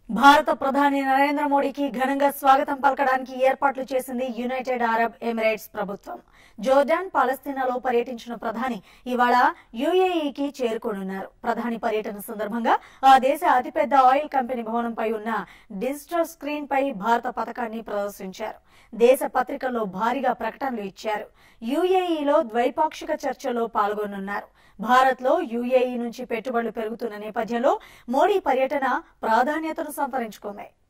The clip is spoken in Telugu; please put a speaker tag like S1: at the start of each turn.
S1: భారత ప్రధాని నరేంద్ర మోడీకి ఘనంగా స్వాగతం పలకడానికి ఏర్పాట్లు చేసింది యునైటెడ్ అరబ్ ఎమిరేట్స్ ప్రభుత్వం జోర్డాన్ పాలస్తీనాలో పర్యటించిన ప్రధాని ఇవాళ యుఏఈకి చేరుకోనున్నారు ప్రధాని పర్యటన సందర్భంగా ఆ దేశ అతిపెద్ద ఆయిల్ కంపెనీ భవనంపై ఉన్న డిజిటల్ స్క్రీన్ పై భారత పథకాన్ని ప్రదర్శించారు దేశ పత్రికల్లో భారీగా ప్రకటనలు ఇచ్చారు యుఏఈలో ద్వైపాక్షిక చర్చలో పాల్గొనున్నారు భారత్ లో యుఏఈ నుంచి పెట్టుబడులు పెరుగుతున్న నేపథ్యంలో మోడీ పర్యటన ప్రాధాన్యతను సంతరించుకుంది